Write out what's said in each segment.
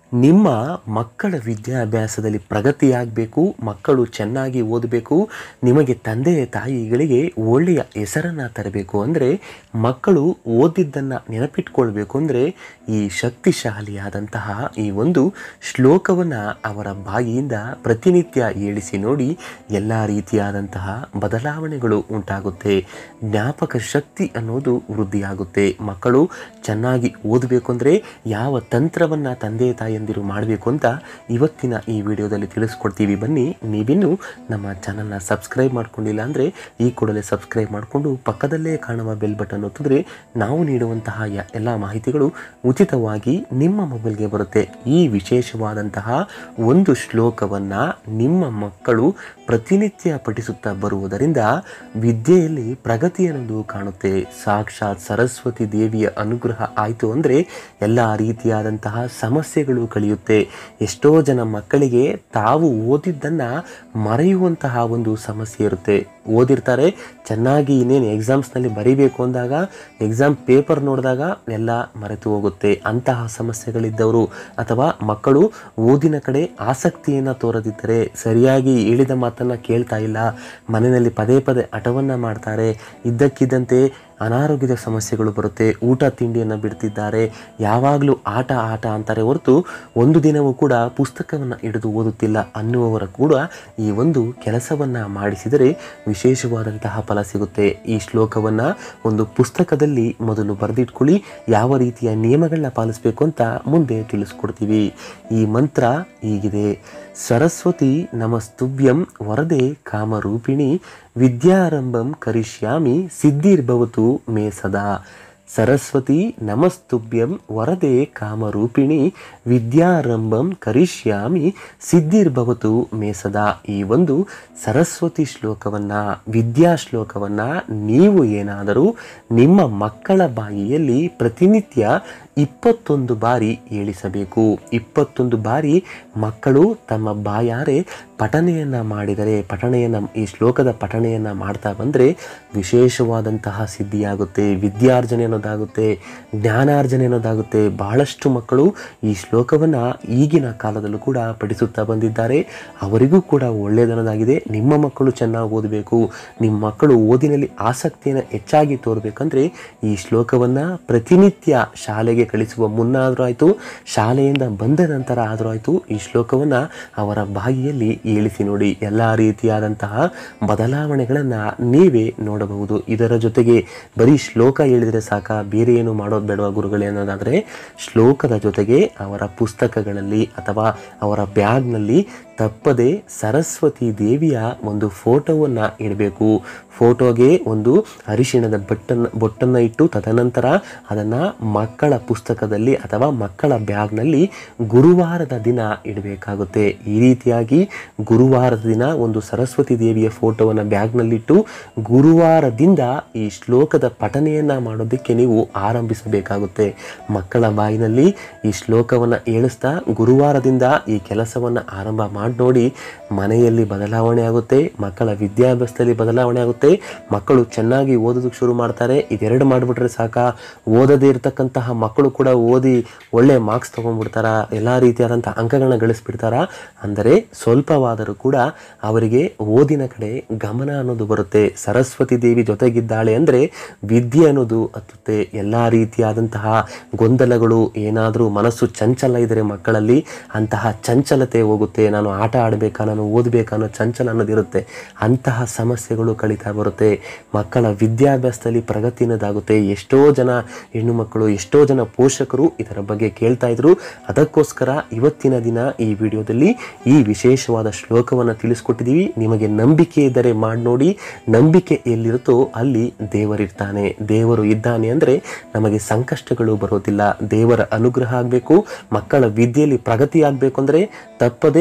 ನಿಮ್ಮ ಮಕ್ಕಳ ವಿದ್ಯಾಭ್ಯಾಸದಲ್ಲಿ ಪ್ರಗತಿಯಾಗಬೇಕು ಮಕ್ಕಳು ಚೆನ್ನಾಗಿ ಓದಬೇಕು ನಿಮಗೆ ತಂದೆ ತಾಯಿಗಳಿಗೆ ಒಳ್ಳೆಯ ಹೆಸರನ್ನು ತರಬೇಕು ಅಂದರೆ ಮಕ್ಕಳು ಓದಿದ್ದನ್ನು ನೆನಪಿಟ್ಕೊಳ್ಬೇಕು ಅಂದರೆ ಈ ಶಕ್ತಿಶಾಲಿಯಾದಂತಹ ಈ ಒಂದು ಶ್ಲೋಕವನ್ನು ಅವರ ಬಾಯಿಯಿಂದ ಪ್ರತಿನಿತ್ಯ ಹೇಳಿಸಿ ನೋಡಿ ಎಲ್ಲ ರೀತಿಯಾದಂತಹ ಬದಲಾವಣೆಗಳು ಉಂಟಾಗುತ್ತೆ ಜ್ಞಾಪಕ ಶಕ್ತಿ ಅನ್ನೋದು ವೃದ್ಧಿಯಾಗುತ್ತೆ ಮಕ್ಕಳು ಚೆನ್ನಾಗಿ ಓದಬೇಕು ಅಂದರೆ ಯಾವ ತಂತ್ರವನ್ನು ತಂದೆ ತಾಯಂದಿರು ಮಾಡಬೇಕು ಅಂತ ಇವತ್ತಿನ ಈ ವಿಡಿಯೋದಲ್ಲಿ ತಿಳಿಸ್ಕೊಡ್ತೀವಿ ಬನ್ನಿ ನೀವಿನ್ನೂ ನಮ್ಮ ಚಾನಲ್ನ ಸಬ್ಸ್ಕ್ರೈಬ್ ಮಾಡ್ಕೊಂಡಿಲ್ಲ ಅಂದರೆ ಈ ಕೂಡಲೇ ಸಬ್ಸ್ಕ್ರೈಬ್ ಮಾಡಿಕೊಂಡು ಪಕ್ಕದಲ್ಲೇ ಕಾಣುವ ಬೆಲ್ ಬಟನ್ ಒತ್ತಿದ್ರೆ ನಾವು ನೀಡುವಂತಹ ಯ- ಎಲ್ಲ ಮಾಹಿತಿಗಳು ಉಚಿತವಾಗಿ ನಿಮ್ಮ ಮೊಬೈಲ್ಗೆ ಬರುತ್ತೆ ಈ ವಿಶೇಷವಾದಂತಹ ಒಂದು ಶ್ಲೋಕವನ್ನು ನಿಮ್ಮ ಮಕ್ಕಳು ಪ್ರತಿನಿತ್ಯ ಪಠಿಸುತ್ತಾ ಬರುವುದರಿಂದ ವಿದ್ಯೆಯಲ್ಲಿ ಪ್ರಗತಿ ಅನ್ನೋದು ಕಾಣುತ್ತೆ ಸಾಕ್ಷಾತ್ ಸರಸ್ವತಿ ದೇವಿಯ ಅನುಗ್ರಹ ಆಯಿತು ಅಂದರೆ ಎಲ್ಲ ರೀತಿಯಾದಂತಹ ಸಮಸ್ಯೆಗಳು ಕಳೆಯುತ್ತೆ ಎಷ್ಟೋ ಜನ ಮಕ್ಕಳಿಗೆ ತಾವು ಓದಿದ್ದನ್ನು ಮರೆಯುವಂತಹ ಒಂದು ಸಮಸ್ಯೆ ಇರುತ್ತೆ ಓದಿರ್ತಾರೆ ಚೆನ್ನಾಗಿ ಇನ್ನೇನು ಎಕ್ಸಾಮ್ಸ್ನಲ್ಲಿ ಬರೀಬೇಕು ಅಂದಾಗ ಎಕ್ಸಾಮ್ ಪೇಪರ್ ನೋಡಿದಾಗ ಎಲ್ಲ ಮರೆತು ಹೋಗುತ್ತೆ ಅಂತಹ ಸಮಸ್ಯೆಗಳಿದ್ದವರು ಅಥವಾ ಮಕ್ಕಳು ಓದಿನ ಕಡೆ ಆಸಕ್ತಿಯನ್ನು ತೋರದಿದ್ದರೆ ಸರಿಯಾಗಿ ಹೇಳಿದ ಮಾತನ್ನು ಕೇಳ್ತಾ ಇಲ್ಲ ಮನೆಯಲ್ಲಿ ಪದೇ ಪದೇ ಹಠವನ್ನು ಮಾಡ್ತಾರೆ ಇದ್ದಕ್ಕಿದ್ದಂತೆ ಅನಾರೋಗ್ಯದ ಸಮಸ್ಯೆಗಳು ಬರುತ್ತೆ ಊಟ ತಿಂಡಿಯನ್ನು ಬಿಡ್ತಿದ್ದಾರೆ ಯಾವಾಗಲೂ ಆಟ ಆಟ ಅಂತಾರೆ ಹೊರತು ಒಂದು ದಿನವೂ ಕೂಡ ಪುಸ್ತಕವನ್ನು ಹಿಡಿದು ಓದುತ್ತಿಲ್ಲ ಅನ್ನುವವರ ಕೂಡ ಈ ಒಂದು ಕೆಲಸವನ್ನು ಮಾಡಿಸಿದರೆ ವಿಶೇಷವಾದಂತಹ ಫಲ ಸಿಗುತ್ತೆ ಈ ಶ್ಲೋಕವನ್ನು ಒಂದು ಪುಸ್ತಕದಲ್ಲಿ ಮೊದಲು ಬರೆದಿಟ್ಕೊಳ್ಳಿ ಯಾವ ರೀತಿಯ ನಿಯಮಗಳನ್ನ ಪಾಲಿಸಬೇಕು ಅಂತ ಮುಂದೆ ತಿಳಿಸ್ಕೊಡ್ತೀವಿ ಈ ಮಂತ್ರ ಹೀಗಿದೆ ಸರಸ್ವತಿ ನಮಸ್ತುಭ್ಯಂ ವರದೆ ಕಾಮರೂಪಿಣಿ ವಿದ್ಯಾರಂಭಂ ಕರಿಷ್ಯಾಮಿ ಸಿದ್ಧಿರ್ಭವತು ಮೇ ಸದಾ ಸರಸ್ವತಿ ನಮಸ್ತುಭ್ಯಂ ವರದೆ ಕಾಮರೂಪಿಣಿ ವಿದ್ಯಾರಂಭಂ ಕರಿಷ್ಯಾಮಿ ಸಿದ್ಧಿರ್ಭವತು ಮೇ ಸದಾ ಈ ಒಂದು ಸರಸ್ವತಿ ಶ್ಲೋಕವನ್ನು ವಿದ್ಯಾ ಶ್ಲೋಕವನ್ನು ನೀವು ಏನಾದರೂ ನಿಮ್ಮ ಮಕ್ಕಳ ಬಾಯಿಯಲ್ಲಿ ಪ್ರತಿನಿತ್ಯ ಇಪ್ಪತ್ತೊಂದು ಬಾರಿ ಹೇಳಿಸಬೇಕು ಇಪ್ಪತ್ತೊಂದು ಬಾರಿ ಮಕ್ಕಳು ತಮ್ಮ ಬಾಯಾರೆ ಪಠನೆಯನ್ನು ಮಾಡಿದರೆ ಪಠಣೆಯನ್ನು ಈ ಶ್ಲೋಕದ ಪಠಣೆಯನ್ನು ಮಾಡ್ತಾ ಬಂದರೆ ವಿಶೇಷವಾದಂತಹ ಸಿದ್ಧಿಯಾಗುತ್ತೆ ವಿದ್ಯಾರ್ಜನೆ ಅನ್ನೋದಾಗುತ್ತೆ ಜ್ಞಾನಾರ್ಜನೆ ಅನ್ನೋದಾಗುತ್ತೆ ಬಹಳಷ್ಟು ಮಕ್ಕಳು ಈ ಶ್ಲೋಕವನ್ನು ಈಗಿನ ಕಾಲದಲ್ಲೂ ಕೂಡ ಪಠಿಸುತ್ತಾ ಬಂದಿದ್ದಾರೆ ಅವರಿಗೂ ಕೂಡ ಒಳ್ಳೆಯದನ್ನೋದಾಗಿದೆ ನಿಮ್ಮ ಮಕ್ಕಳು ಚೆನ್ನಾಗಿ ಓದಬೇಕು ನಿಮ್ಮ ಮಕ್ಕಳು ಓದಿನಲ್ಲಿ ಆಸಕ್ತಿಯನ್ನು ಹೆಚ್ಚಾಗಿ ತೋರಬೇಕಂದ್ರೆ ಈ ಶ್ಲೋಕವನ್ನು ಪ್ರತಿನಿತ್ಯ ಶಾಲೆಗೆ ಕಳಿಸುವ ಮುನ್ನ ಆದರೂ ಆಯಿತು ಶಾಲೆಯಿಂದ ಬಂದ ನಂತರ ಆದರೂ ಆಯಿತು ಈ ಶ್ಲೋಕವನ್ನು ಅವರ ಬಾಯಿಯಲ್ಲಿ ಹೇಳಿಸಿ ನೋಡಿ ಎಲ್ಲ ರೀತಿಯಾದಂತಹ ಬದಲಾವಣೆಗಳನ್ನು ನೀವೇ ನೋಡಬಹುದು ಇದರ ಜೊತೆಗೆ ಬರೀ ಶ್ಲೋಕ ಹೇಳಿದರೆ ಸಾಕ ಬೇರೆ ಏನು ಮಾಡೋದು ಬೇಡವಾ ಗುರುಗಳೇ ಅನ್ನೋದಾದರೆ ಶ್ಲೋಕದ ಜೊತೆಗೆ ಅವರ ಪುಸ್ತಕಗಳಲ್ಲಿ ಅಥವಾ ಅವರ ಬ್ಯಾಗ್ನಲ್ಲಿ ತಪ್ಪದೆ ಸರಸ್ವತಿ ದೇವಿಯ ಒಂದು ಫೋಟೋವನ್ನು ಇಡಬೇಕು ಫೋಟೋಗೆ ಒಂದು ಅರಿಶಿಣದ ಬಟ್ಟನ್ನು ಬೊಟ್ಟನ್ನು ಇಟ್ಟು ತದನಂತರ ಅದನ್ನು ಮಕ್ಕಳ ಪುಸ್ತಕದಲ್ಲಿ ಅಥವಾ ಮಕ್ಕಳ ಬ್ಯಾಗ್ನಲ್ಲಿ ಗುರುವಾರದ ದಿನ ಇಡಬೇಕಾಗುತ್ತೆ ಈ ರೀತಿಯಾಗಿ ಗುರುವಾರದ ದಿನ ಒಂದು ಸರಸ್ವತಿ ದೇವಿಯ ಫೋಟೋವನ್ನು ಬ್ಯಾಗ್ನಲ್ಲಿಟ್ಟು ಗುರುವಾರದಿಂದ ಈ ಶ್ಲೋಕದ ಪಠನೆಯನ್ನು ಮಾಡೋದಕ್ಕೆ ನೀವು ಆರಂಭಿಸಬೇಕಾಗುತ್ತೆ ಮಕ್ಕಳ ಬಾಯಿನಲ್ಲಿ ಈ ಶ್ಲೋಕವನ್ನು ಹೇಳಿಸ್ತಾ ಗುರುವಾರದಿಂದ ಈ ಕೆಲಸವನ್ನು ಆರಂಭ ಮಾಡಿ ನೋಡಿ ಮನೆಯಲ್ಲಿ ಬದಲಾವಣೆ ಆಗುತ್ತೆ ಮಕ್ಕಳ ವಿದ್ಯಾಭ್ಯಾಸದಲ್ಲಿ ಬದಲಾವಣೆ ಆಗುತ್ತೆ ಮಕ್ಕಳು ಚೆನ್ನಾಗಿ ಓದೋದಕ್ಕೆ ಶುರು ಮಾಡ್ತಾರೆ ಇದೆರಡು ಮಾಡಿಬಿಟ್ರೆ ಸಾಕ ಓದದೇ ಇರತಕ್ಕಂತಹ ಮಕ್ಕಳು ಕೂಡ ಓದಿ ಒಳ್ಳೆ ಮಾರ್ಕ್ಸ್ ತೊಗೊಂಡ್ಬಿಡ್ತಾರ ಎಲ್ಲ ರೀತಿಯಾದಂಥ ಅಂಕಗಳನ್ನ ಗಳಿಸ್ಬಿಡ್ತಾರ ಅಂದರೆ ಸ್ವಲ್ಪವಾದರೂ ಕೂಡ ಅವರಿಗೆ ಓದಿನ ಕಡೆ ಗಮನ ಅನ್ನೋದು ಬರುತ್ತೆ ಸರಸ್ವತಿ ದೇವಿ ಜೊತೆಗಿದ್ದಾಳೆ ಅಂದರೆ ವಿದ್ಯೆ ಅನ್ನೋದು ಹತ್ತುತ್ತೆ ಎಲ್ಲ ರೀತಿಯಾದಂತಹ ಗೊಂದಲಗಳು ಏನಾದರೂ ಮನಸ್ಸು ಚಂಚಲ ಇದ್ದರೆ ಮಕ್ಕಳಲ್ಲಿ ಅಂತಹ ಚಂಚಲತೆ ಹೋಗುತ್ತೆ ನಾನು ಆಟ ಆಡಬೇಕಾ ನಾನು ಓದಬೇಕಾ ಅನ್ನೋ ಚಂಚಲ ಅನ್ನೋದಿರುತ್ತೆ ಅಂತಹ ಸಮಸ್ಯೆಗಳು ಕಳೀತಾ ಬರುತ್ತೆ ಮಕ್ಕಳ ವಿದ್ಯಾಭ್ಯಾಸದಲ್ಲಿ ಪ್ರಗತಿ ಅನ್ನೋದಾಗುತ್ತೆ ಎಷ್ಟೋ ಜನ ಹೆಣ್ಣು ಮಕ್ಕಳು ಎಷ್ಟೋ ಜನ ಪೋಷಕರು ಇದರ ಬಗ್ಗೆ ಕೇಳ್ತಾ ಇದ್ರು ಅದಕ್ಕೋಸ್ಕರ ಇವತ್ತಿನ ದಿನ ಈ ವಿಡಿಯೋದಲ್ಲಿ ಈ ವಿಶೇಷವಾದ ಶ್ಲೋಕವನ್ನು ತಿಳಿಸ್ಕೊಟ್ಟಿದ್ದೀವಿ ನಿಮಗೆ ನಂಬಿಕೆ ಇದ್ದರೆ ಮಾಡಿ ನೋಡಿ ನಂಬಿಕೆ ಎಲ್ಲಿರುತ್ತೋ ಅಲ್ಲಿ ದೇವರಿರ್ತಾನೆ ದೇವರು ಇದ್ದಾನೆ ಅಂದರೆ ನಮಗೆ ಸಂಕಷ್ಟಗಳು ಬರೋದಿಲ್ಲ ದೇವರ ಅನುಗ್ರಹ ಆಗಬೇಕು ಮಕ್ಕಳ ವಿದ್ಯೆಯಲ್ಲಿ ಪ್ರಗತಿ ಆಗಬೇಕು ಅಂದರೆ ತಪ್ಪದೆ ಈ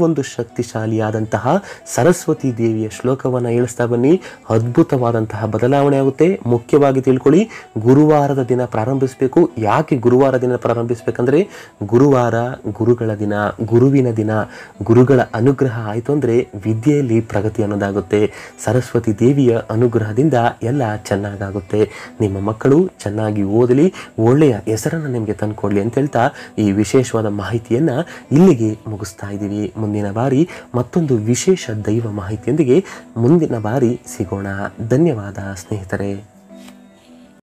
ಒಂದು ಶಕ್ತಿಶಾಲಿಯಾದಂತಹ ಸರಸ್ವತಿ ದೇವಿಯ ಶ್ಲೋಕವನ್ನು ಹೇಳಿಸ್ತಾ ಬನ್ನಿ ಅದ್ಭುತವಾದಂತಹ ಬದಲಾವಣೆ ಆಗುತ್ತೆ ಮುಖ್ಯವಾಗಿ ತಿಳ್ಕೊಳ್ಳಿ ಗುರುವಾರದ ದಿನ ಪ್ರಾರಂಭಿಸಬೇಕು ಯಾಕೆ ಗುರುವಾರ ದಿನ ಪ್ರಾರಂಭಿಸಬೇಕಂದ್ರೆ ಗುರುವಾರ ಗುರುಗಳ ದಿನ ಗುರುವಿನ ದಿನ ಗುರುಗಳ ಅನುಗ್ರಹ ಆಯಿತು ಅಂದರೆ ವಿದ್ಯೆಯಲ್ಲಿ ಪ್ರಗತಿ ಅನ್ನೋದಾಗುತ್ತೆ ಸರಸ್ವತಿ ದೇವಿಯ ಅನುಗ್ರಹದಿಂದ ಎಲ್ಲ ಚೆನ್ನಾಗಾಗುತ್ತೆ ನಿಮ್ಮ ಮಕ್ಕಳು ಚೆನ್ನಾಗಿ ಓದಲಿ ಒಳ್ಳೆಯ ಹೆಸರನ್ನು ನಿಮಗೆ ತಂದುಕೊಡ್ಲಿ ಅಂತ ಹೇಳ್ತಾ ಈ ವಿಶೇಷವಾದ ಮಾಹಿತಿಯನ್ನು ಇಲ್ಲಿಗೆ ಮುಗಿಸ್ತಾ ಇದ್ದೀವಿ ಮುಂದಿನ ಬಾರಿ ಮತ್ತೊಂದು ವಿಶೇಷ ದೈವ ಮಾಹಿತಿಯೊಂದಿಗೆ ಮುಂದಿನ ಬಾರಿ ಸಿಗೋಣ ಧನ್ಯವಾದ ಸ್ನೇಹಿತರೆ